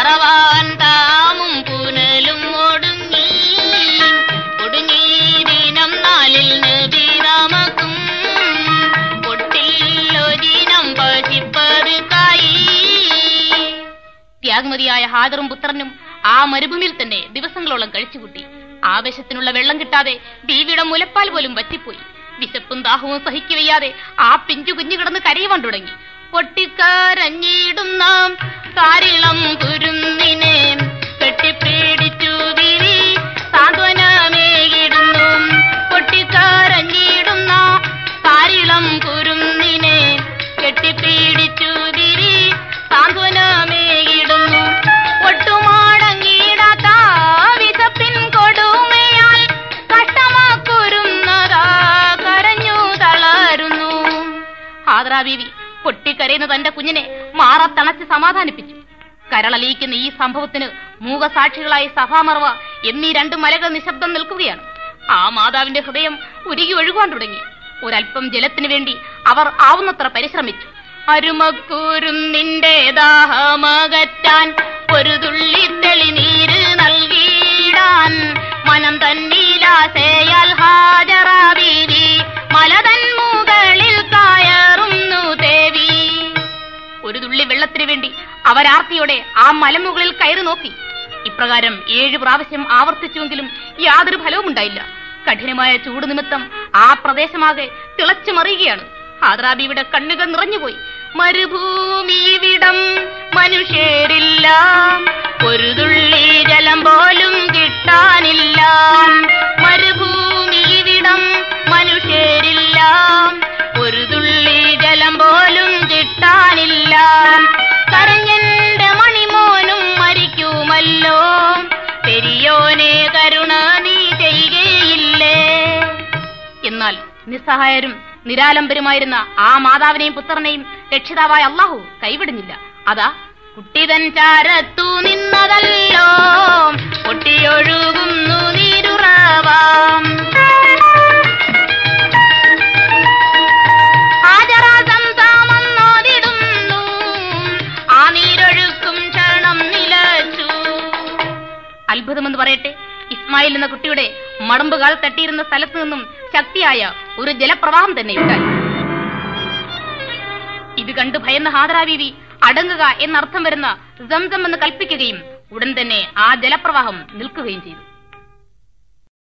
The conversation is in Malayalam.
മറവാൻ താമും പുനലും ഒടുങ്ങി ഒടുങ്ങി ദിനം നാലിൽ നബി നമുക്കും പൊട്ടില്ലൊരിനം പശിപ്പറുക്കായി ത്യാഗമതിയായ ഹാജറും പുത്രനും ആ മരുഭൂമിയിൽ തന്നെ ദിവസങ്ങളോളം കഴിച്ചുകൂട്ടി ആവേശത്തിനുള്ള വെള്ളം കിട്ടാതെ ബീവിയുടെ മുലപ്പാൽ പോലും വറ്റിപ്പോയി വിശപ്പും ദാഹവും സഹിക്കവയ്യാതെ ആ പിഞ്ചു കുഞ്ഞു കിടന്ന് കരയുവാൻ തുടങ്ങി പൊട്ടിക്കരഞ്ഞിടും നാം കാരിളം കുരുന്നിനെ കെട്ടിപ്പിടിച്ചു വിരി സാന്ത്വനമേകിടുന്നു പൊട്ടിക്കരഞ്ഞിടും നാം കാരിളം കുരുന്നിനെ കെട്ടിപ്പിടിച്ചു വിരി സാന്ത്വനമേകിടുന്നു ഒട്ടുമാടങ്ങിടാത്ത വിശപ്പിൻ കൊടുമയാൽ കഷ്ടമാക്കുരുന്നതാ കരഞ്ഞു തളരുന്നു ഹാദ്ര ബീവി പൊട്ടിക്കരയുന്ന തന്റെ കുഞ്ഞിനെ മാറത്തണച്ച് സമാധാനിപ്പിച്ചു കരളലിയിക്കുന്ന ഈ സംഭവത്തിന് മൂകസാക്ഷികളായി സഭാമർവ എന്നീ രണ്ട് മലകൾ നിശബ്ദം നിൽക്കുകയാണ് ആ മാതാവിന്റെ ഹൃദയം ഉരുകി ഒഴുകുവാൻ തുടങ്ങി ഒരല്പം ജലത്തിനു വേണ്ടി അവർ ആവുന്നത്ര പരിശ്രമിച്ചു അരുമക്കൂരും നിന്റെ ദാഹമകറ്റാൻ ഒരു തുള്ളി തെളിനീര് നൽകിയിടാൻ മനം തന്നീലാസയാൽ ഹാജറ ബീവി മലതൻ മുകളിൽ കയറുന്നു ദേവി ഒരു തുള്ളി വെള്ളത്തിനു വേണ്ടി അവരാർത്തിയോടെ ആ മലമുകളിൽ കയറി നോക്കി ഇപ്രകാരം ഏഴു പ്രാവശ്യം ആവർത്തിച്ചുവെങ്കിലും യാതൊരു ഫലവും ഉണ്ടായില്ല കഠിനമായ ചൂട് നിമിത്തം ആ പ്രദേശമാകെ തിളച്ചു മറിയുകയാണ് ഹാദ്രാബിയുടെ കണ്ണുകൾ നിറഞ്ഞുപോയി മരുഭൂമിവിടം മനുഷ്യരില്ല ഒരു തുള്ളി ജലം പോലും കിട്ടാനില്ല മരുഭൂമിവിടം മനുഷ്യരില്ല ഒരു തുള്ളി ജലം പോലും കിട്ടാനില്ല കരഞ്ഞന്റെ മണിമോനും മരിക്കുമല്ലോ പെരിയോനെ കരുണ നീ ചെയ്യുകയില്ലേ എന്നാൽ നിസ്സഹായരും നിരാലംബരുമായിരുന്ന ആ മാതാവിനെയും പുത്രനെയും രക്ഷിതാവായ അള്ളാഹു കൈവിടുന്നില്ല അതാ കുട്ടിതൻ ചാരത്തു നിന്നതല്ലോ പൊട്ടിയൊഴുകുന്നു നീരുറവാം ഹാജറാസംസാമെന്നോതിടുന്നു ആ നീരൊഴുക്കും ക്ഷണം നിലച്ചു അത്ഭുതമെന്ന് പറയട്ടെ ഇസ്മായിൽ എന്ന കുട്ടിയുടെ മടമ്പുകാൽ തട്ടിയിരുന്ന സ്ഥലത്തു നിന്നും ശക്തിയായ ഒരു ജലപ്രവാഹം തന്നെ ഉണ്ടായി ഇത് കണ്ടു ഭയന്ന ഹാദരാ ബീവി അടങ്ങുക എന്നർത്ഥം വരുന്ന സംസം എന്ന് കൽപ്പിക്കുകയും ഉടൻ തന്നെ ആ ജലപ്രവാഹം നിൽക്കുകയും ചെയ്തു